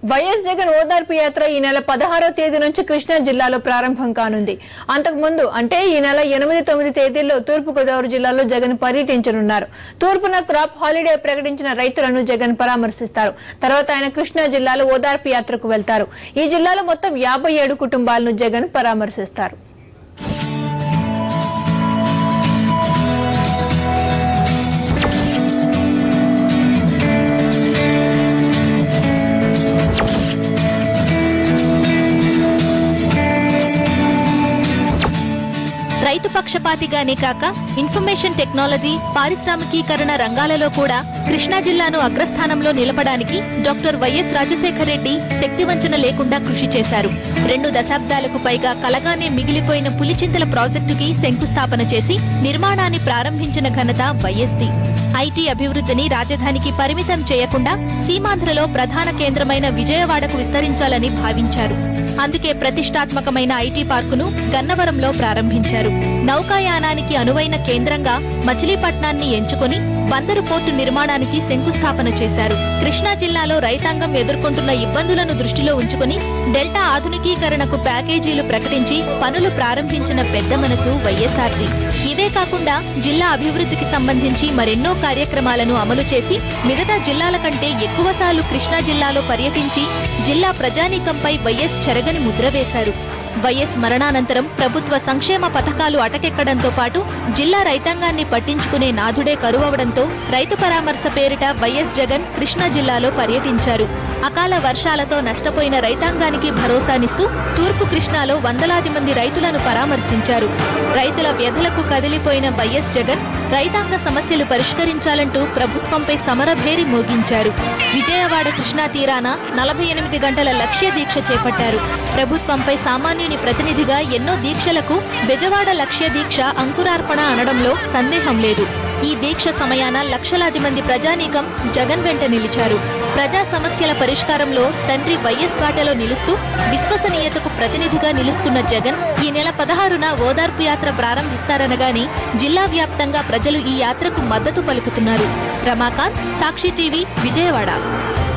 YS Jagan ఓదార్పు యాత్ర ఈ నెల పదహారో తేదీ నుంచి కృష్ణా జిల్లాలో ప్రారంభం కానుంది అంతకుముందు అంటే ఈ నెల ఎనిమిది తొమ్మిది తేదీల్లో తూర్పు గోదావరి జిల్లాలో జగన్ పర్యటించనున్నారు తూర్పున క్రాప్ హాలిడే ప్రకటించిన రైతులను జగన్ పరామర్శిస్తారు తర్వాత ఆయన కృష్ణా జిల్లాలో ఓదార్పు యాత్రకు వెళ్తారు ఈ జిల్లాలో మొత్తం యాభై ఏడు కుటుంబాలను జగన్ పరామర్శిస్తారు రైతు పక్షపాతిగానే కాక ఇన్ఫర్మేషన్ టెక్నాలజీ పారిశ్రామికీకరణ రంగాలలో కూడా కృష్ణా జిల్లాను అగ్రస్థానంలో నిలపడానికి డాక్టర్ వైఎస్ రాజశేఖర రెడ్డి శక్తివంచన లేకుండా కృషి చేశారు రెండు దశాబ్దాలకు పైగా కలగానే మిగిలిపోయిన పులిచింతల ప్రాజెక్టుకి శంకుస్థాపన చేసి నిర్మాణాన్ని ప్రారంభించిన ఘనత వైఎస్ది ఐటీ అభివృద్ధిని రాజధానికి పరిమితం చేయకుండా సీమాంధ్రలో ప్రధాన కేంద్రమైన విజయవాడకు విస్తరించాలని భావించారు అందుకే ప్రతిష్టాత్మకమైన ఐటీ పార్కును గన్నవరంలో ప్రారంభించారు నౌకాయానానికి అనువైన కేంద్రంగా మచిలీపట్నాన్ని ఎంచుకొని బందరు పోర్టు నిర్మాణానికి శంకుస్థాపన చేశారు కృష్ణా జిల్లాలో రైతాంగం ఎదుర్కొంటున్న ఇబ్బందులను దృష్టిలో ఉంచుకుని డెల్టా ఆధునికీకరణకు ప్యాకేజీలు ప్రకటించి పనులు ప్రారంభించిన పెద్ద మనసు వైఎస్ఆర్ది ఇవే కాకుండా జిల్లా అభివృద్ధికి సంబంధించి మరెన్నో కార్యక్రమాలను అమలు చేసి మిగతా జిల్లాల కంటే ఎక్కువసార్లు కృష్ణా జిల్లాలో పర్యటించి జిల్లా ప్రజానీకంపై వైఎస్ చెరగని ముద్ర వేశారు వైఎస్ మరణానంతరం ప్రభుత్వ సంక్షేమ పథకాలు అటకెక్కడంతో పాటు జిల్లా రైతాంగాన్ని పట్టించుకునే నాథుడే కరువవడంతో రైతు పరామర్శ పేరిట వైఎస్ జగన్ కృష్ణా జిల్లాలో పర్యటించారు అకాల వర్షాలతో నష్టపోయిన రైతాంగానికి భరోసానిస్తూ తూర్పు కృష్ణాలో వందలాది మంది రైతులను పరామర్శించారు రైతుల వ్యధలకు కదిలిపోయిన వైఎస్ జగన్ రైతాంగ సమస్యలు పరిష్కరించాలంటూ ప్రభుత్వంపై సమరభేరి మోగించారు విజయవాడ కృష్ణా తీరాన నలభై ఎనిమిది గంటల లక్ష్య దీక్ష చేపట్టారు ప్రభుత్వంపై సామాన్యుని ప్రతినిధిగా ఎన్నో దీక్షలకు బెజవాడ లక్ష్య దీక్ష అంకురార్పణ అనడంలో సందేహం లేదు ఈ దీక్ష సమయాన లక్షలాది మంది ప్రజానీకం జగన్ వెంట నిలిచారు ప్రజా సమస్యల పరిష్కారంలో తండ్రి వైఎస్ బాటలో నిలుస్తూ విశ్వసనీయతకు ప్రతినిధిగా నిలుస్తున్న జగన్ ఈ నెల పదహారున ఓదార్పు యాత్ర ప్రారంభిస్తారనగాని జిల్లా వ్యాప్తంగా ప్రజలు ఈ యాత్రకు మద్దతు పలుకుతున్నారు రమాకాంత్ సాక్షి టీవీ విజయవాడ